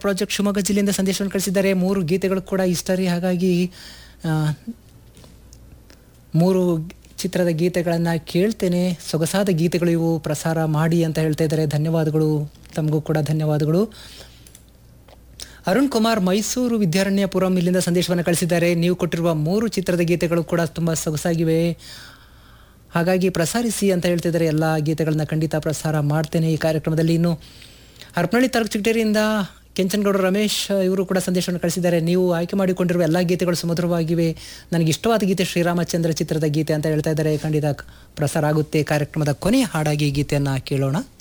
project Shivamogga ಜಿಲ್ಲೆಯಿಂದ ಸಂದೇಶವನ್ನು ಕಳಿಸಿದ್ದಾರೆ ಮೂರು ಗೀತೆಗಳು ಕೂಡ ಇಷ್ಟ ರೀ ಹಾಗಾಗಿ ಆ, ಮೂರು ಚಿತ್ರದ ಗೀತೆಗಳನ್ನು ಕೇಳ್ತೇನೆ ಸೊಗಸಾದ ಗೀತೆಗಳು ಇವು ಪ್ರಸಾರ ಮಾಡಿ ಅಂತ ಹೇಳ್ತಾ ಇದ್ದಾರೆ ಧನ್ಯವಾದಗಳು ತಮಗೂ ಕೂಡ ಧನ್ಯವಾದಗಳು ಅರುಣ್ ಕುಮಾರ್ ಮೈಸೂರು ವಿದ್ಯಾರಣ್ಯಪುರಂ ಇಲ್ಲಿಂದ ಸಂದೇಶವನ್ನು ಕಳಿಸಿದ್ದಾರೆ ನೀವು ಕೊಟ್ಟಿರುವ ಮೂರು ಚಿತ್ರದ ಗೀತೆಗಳು ಕೂಡ ತುಂಬ ಸೊಗಸಾಗಿವೆ ಹಾಗಾಗಿ ಪ್ರಸಾರಿಸಿ ಅಂತ ಹೇಳ್ತಿದ್ದಾರೆ ಎಲ್ಲ ಗೀತೆಗಳನ್ನ ಖಂಡಿತ ಪ್ರಸಾರ ಮಾಡ್ತೇನೆ ಈ ಕಾರ್ಯಕ್ರಮದಲ್ಲಿ ಇನ್ನು ಹರಪನಹಳ್ಳಿ ತಾಲೂಕು ಚಿಗಟೇರಿಯಿಂದ ಕೆಂಚನಗೌಡ ರಮೇಶ್ ಇವರು ಕೂಡ ಸಂದೇಶವನ್ನು ಕಳಿಸಿದ್ದಾರೆ ನೀವು ಆಯ್ಕೆ ಮಾಡಿಕೊಂಡಿರುವ ಎಲ್ಲ ಗೀತೆಗಳು ಸುಮಧುರವಾಗಿವೆ ನನಗೆ ಇಷ್ಟವಾದ ಗೀತೆ ಶ್ರೀರಾಮಚಂದ್ರ ಚಿತ್ರದ ಗೀತೆ ಅಂತ ಹೇಳ್ತಾ ಇದ್ದಾರೆ ಖಂಡಿತ ಪ್ರಸಾರ ಆಗುತ್ತೆ ಕಾರ್ಯಕ್ರಮದ ಕೊನೆಯ ಹಾಡಾಗಿ ಈ ಗೀತೆಯನ್ನು ಕೇಳೋಣ